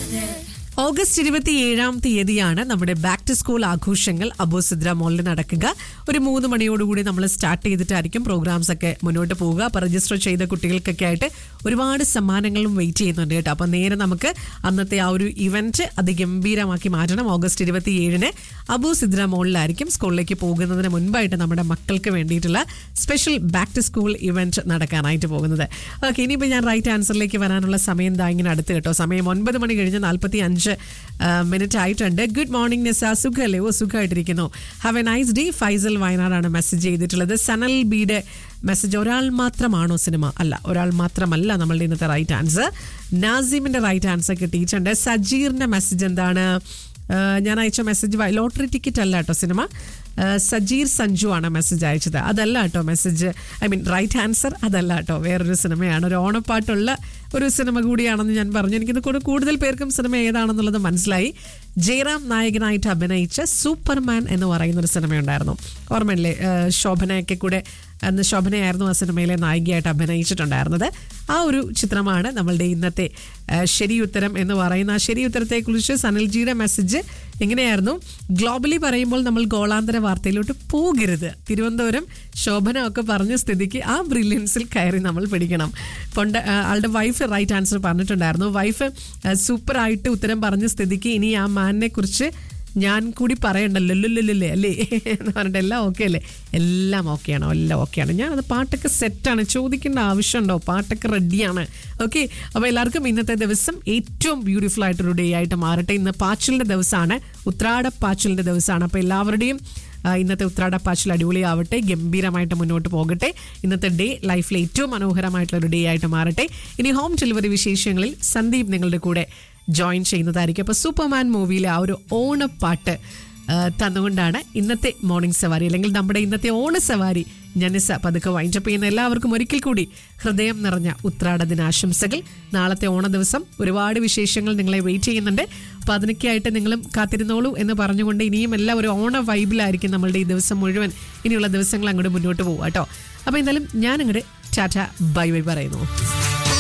August ഇരുപത്തി ഏഴാം തീയതിയാണ് നമ്മുടെ ബാക്ക് ടു സ്കൂൾ ആഘോഷങ്ങൾ അബോസിദ്ര മോളിൽ നടക്കുക ഒരു മൂന്ന് മണിയോടുകൂടി നമ്മൾ സ്റ്റാർട്ട് ചെയ്തിട്ടായിരിക്കും പ്രോഗ്രാംസ് ഒക്കെ മുന്നോട്ട് പോവുക അപ്പോൾ രജിസ്റ്റർ ചെയ്ത കുട്ടികൾക്കൊക്കെ ആയിട്ട് ഒരുപാട് സമ്മാനങ്ങളും വെയിറ്റ് ചെയ്യുന്നുണ്ട് കേട്ടോ അപ്പോൾ നേരെ നമുക്ക് അന്നത്തെ ആ ഒരു ഇവന്റ് അതിഗംഭീരമാക്കി മാറ്റണം ഓഗസ്റ്റ് ഇരുപത്തി ഏഴിന് അബൂസിദ്ര മോളിലായിരിക്കും സ്കൂളിലേക്ക് പോകുന്നതിന് മുൻപായിട്ട് നമ്മുടെ മക്കൾക്ക് വേണ്ടിയിട്ടുള്ള special back to school event നടക്കാനായിട്ട് പോകുന്നത് ഓക്കെ ഇനിയിപ്പോൾ ഞാൻ റൈറ്റ് ആൻസറിലേക്ക് വരാനുള്ള സമയം ദാ ഇങ്ങനെ അടുത്ത് കേട്ടോ സമയം ഒൻപത് മണി കഴിഞ്ഞ് നാൽപ്പത്തി അഞ്ച് മിനിറ്റ് ആയിട്ടുണ്ട് ഗുഡ് മോർണിംഗ് നിസ സുഖല്ലേ ഓ സുഖമായിട്ടിരിക്കുന്നു have a nice day Faisal വയനാടാണ് മെസ്സേജ് ചെയ്തിട്ടുള്ളത് സനൽ ബിയുടെ മെസ്സേജ് ഒരാൾ മാത്രമാണോ സിനിമ അല്ല ഒരാൾ മാത്രമല്ല നമ്മളുടെ ഇന്നത്തെ റൈറ്റ് ആൻസർ നാസിമിന്റെ റൈറ്റ് ആൻസർ കിട്ടിയിട്ടുണ്ട് സജീറിന്റെ മെസ്സേജ് എന്താണ് ആ, ഞാൻ അയച്ച മെസ്സേജ് ലോട്ടറി ടിക്കറ്റ് അല്ല കേട്ടോ സിനിമ ആ, സജീർ സഞ്ജു ആണ് മെസ്സേജ് അയച്ചത് അതല്ല കേട്ടോ message I mean right answer അതല്ല കേട്ടോ വേറൊരു സിനിമയാണ് ഒരു ഓണപ്പാട്ടുള്ള ഒരു സിനിമ കൂടിയാണെന്ന് ഞാൻ പറഞ്ഞു എനിക്കിത് കൂടെ കൂടുതൽ പേർക്കും സിനിമ ഏതാണെന്നുള്ളത് മനസ്സിലായി ജയറാം നായകനായിട്ട് അഭിനയിച്ച സൂപ്പർമാൻ എന്ന് പറയുന്ന ഒരു സിനിമയുണ്ടായിരുന്നു ഓർമ്മയില്ലേ ആ, ശോഭനയൊക്കെ കൂടെ അന്ന് ശോഭനയായിരുന്നു ആ സിനിമയിലെ നായികയായിട്ട് അഭിനയിച്ചിട്ടുണ്ടായിരുന്നത് ആ ഒരു ചിത്രമാണ് നമ്മളുടെ ഇന്നത്തെ ആ, ശരി ഉത്തരം എന്ന് പറയുന്ന ആ ശരി ഉത്തരത്തെക്കുറിച്ച് സനൽജിയുടെ മെസ്സേജ് എങ്ങനെയായിരുന്നു ഗ്ലോബലി പറയുമ്പോൾ നമ്മൾ ഗോളാന്തര വാർത്തയിലോട്ട് പോകരുത് തിരുവനന്തപുരം ശോഭന ഒക്കെ പറഞ്ഞ സ്ഥിതിക്ക് ആ ബ്രില്യൻസിൽ കയറി നമ്മൾ പിടിക്കണം പണ്ട് ആ, ആളുടെ വൈഫ് റൈറ്റ് ആൻസർ പറഞ്ഞിട്ടുണ്ടായിരുന്നു വൈഫ് സൂപ്പറായിട്ട് ഉത്തരം പറഞ്ഞ സ്ഥിതിക്ക് ഇനി ആ മാനിനെ കുറിച്ച് ഞാൻ കൂടി പറയണ്ടല്ലോ ലുല്ലുല്ലേ അല്ലേ എന്ന് പറഞ്ഞിട്ട് എല്ലാം ഓക്കെ അല്ലേ എല്ലാം ഓക്കെയാണോ എല്ലാം ഓക്കെയാണ് ഞാനത് പാട്ടൊക്കെ സെറ്റാണ് ചോദിക്കേണ്ട ആവശ്യമുണ്ടോ പാട്ടൊക്കെ റെഡിയാണ് ഓക്കെ അപ്പോൾ എല്ലാവർക്കും ഇന്നത്തെ ദിവസം ഏറ്റവും ബ്യൂട്ടിഫുൾ ആയിട്ടൊരു ഡേ ആയിട്ട് മാറട്ടെ ഇന്ന് പാച്ചിലിൻ്റെ ദിവസമാണ് ഉത്രാട പാച്ചിലിൻ്റെ ദിവസമാണ് അപ്പോൾ എല്ലാവരുടെയും ആ, ഇന്നത്തെ ഉത്രാടപ്പാച്ചിൽ അടിപൊളിയാവട്ടെ ഗംഭീരമായിട്ട് മുന്നോട്ട് പോകട്ടെ ഇന്നത്തെ ഡേ ലൈഫിലെ ഏറ്റവും മനോഹരമായിട്ടുള്ള ഒരു ഡേ ആയിട്ട് മാറട്ടെ ഇനി ഹോം ഡെലിവറി വിശേഷങ്ങളിൽ സന്ദീപ് നിങ്ങളുടെ കൂടെ ജോയിൻ ചെയ്യുന്നതായിരിക്കും അപ്പോൾ സൂപ്പർമാൻ മൂവിയിലെ ആ ഒരു ഓണപ്പാട്ട് ആ, തന്നുകൊണ്ടാണ് ഇന്നത്തെ മോർണിംഗ് സവാരി അല്ലെങ്കിൽ നമ്മുടെ ഇന്നത്തെ ഓണ സവാരി ജനിസ പതുക്കെ വൈൻഡപ്പ് ചെയ്യുന്ന എല്ലാവർക്കും ഒരിക്കൽ കൂടി ഹൃദയം നിറഞ്ഞ ഉത്രാട ദിനാശംസകൾ നാളത്തെ ഓണ ദിവസം ഒരുപാട് വിശേഷങ്ങൾ നിങ്ങളെ വെയിറ്റ് ചെയ്യുന്നുണ്ട് അപ്പോൾ അതിനൊക്കെയായിട്ട് നിങ്ങളും കാത്തിരുന്നോളൂ എന്ന് പറഞ്ഞുകൊണ്ട് ഇനിയും എല്ലാം ഒരു ഓണ വൈബിലായിരിക്കും നമ്മളുടെ ഈ ദിവസം മുഴുവൻ ഇനിയുള്ള ദിവസങ്ങൾ അങ്ങോട്ട് മുന്നോട്ട് പോകും കേട്ടോ അപ്പോൾ എന്തായാലും ഞാൻ അങ്ങോട്ട് ടാറ്റ ബൈ ബൈ പറയുന്നു